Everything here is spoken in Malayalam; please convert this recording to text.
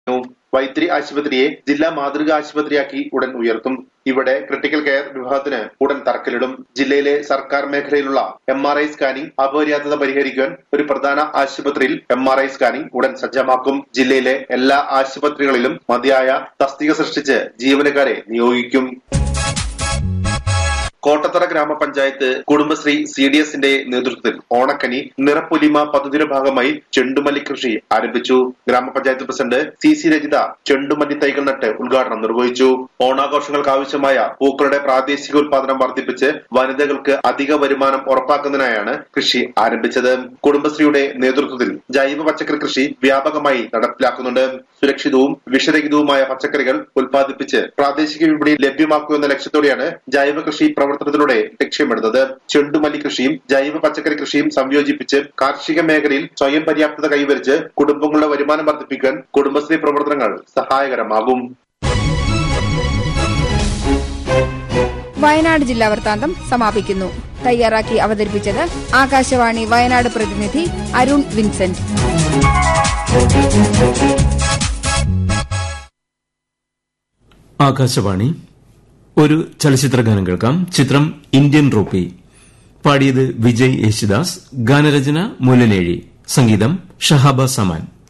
വൈത്തിരി ആശുപത്രിയെ ജില്ലാ മാതൃകാ ആശുപത്രിയാക്കി ഉടൻ ഉയർത്തും ഇവിടെ ക്രിട്ടിക്കൽ കെയർ വിഭാഗത്തിന് ഉടൻ തറക്കല്ലിടും ജില്ലയിലെ സർക്കാർ മേഖലയിലുള്ള എം ആർ ഐ സ്കാനിംഗ് അപര്യാപ്തത പരിഹരിക്കാൻ ഒരു പ്രധാന ആശുപത്രിയിൽ എം ആർ ഐ സ്കാനിംഗ് ഉടൻ സജ്ജമാക്കും ജില്ലയിലെ എല്ലാ ആശുപത്രികളിലും മതിയായ തസ്തിക സൃഷ്ടിച്ച് ജീവനക്കാരെ നിയോഗിക്കും കോട്ടത്തറ ഗ്രാമപഞ്ചായത്ത് കുടുംബശ്രീ സി ഡി എസിന്റെ നേതൃത്വത്തിൽ ഓണക്കനി നിറപ്പൊലിമ പദ്ധതിയുടെ ഭാഗമായി ചെണ്ടുമല്ലി കൃഷി ആരംഭിച്ചു ഗ്രാമപഞ്ചായത്ത് പ്രസിഡന്റ് സി സി രജിത ചെണ്ടുമല്ലി തൈകൾ നട്ട് ഉദ്ഘാടനം നിർവഹിച്ചു ഓണാഘോഷങ്ങൾക്ക് ആവശ്യമായ പൂക്കളുടെ പ്രാദേശിക ഉൽപാദനം വർദ്ധിപ്പിച്ച് വനിതകൾക്ക് അധിക വരുമാനം ഉറപ്പാക്കുന്നതിനായാണ് കൃഷി ആരംഭിച്ചത് കുടുംബശ്രീയുടെ നേതൃത്വത്തിൽ ജൈവ പച്ചക്കറി കൃഷി വ്യാപകമായി നടപ്പിലാക്കുന്നുണ്ട് സുരക്ഷിതവും വിഷരഹിതവുമായ പച്ചക്കറികൾ ഉൽപ്പാദിപ്പിച്ച് പ്രാദേശിക വിപണിയിൽ ലഭ്യമാക്കുക എന്ന ലക്ഷ്യത്തോടെയാണ് ജൈവ കൃഷി പ്രവർത്തനത്തിലൂടെ ലക്ഷ്യമിടുന്നത് ചെണ്ടുമല്ലി കൃഷിയും ജൈവ പച്ചക്കറി കൃഷിയും സംയോജിപ്പിച്ച് കാർഷിക മേഖലയിൽ സ്വയം പര്യാപ്തത കൈവരിച്ച് കുടുംബങ്ങളുടെ വരുമാനം വർദ്ധിപ്പിക്കാൻ കുടുംബശ്രീ പ്രവർത്തനങ്ങൾ സഹായകരമാകും വയനാട് ജില്ലാ വൃത്താന്തം സമാപിക്കുന്നു തയ്യാറാക്കി അവതരിപ്പിച്ചത് ആകാശവാണി വയനാട് പ്രതിനിധി അരുൺ വിൻസെന്റ് ആകാശവാണി ഒരു ചലച്ചിത്രഗാനം കേൾക്കാം ചിത്രം ഇന്ത്യൻ റൂപ്പി പാടിയത് വിജയ് യേശുദാസ് ഗാനരചന മുല്ലനേഴി സംഗീതം ഷഹാബ സമാൻ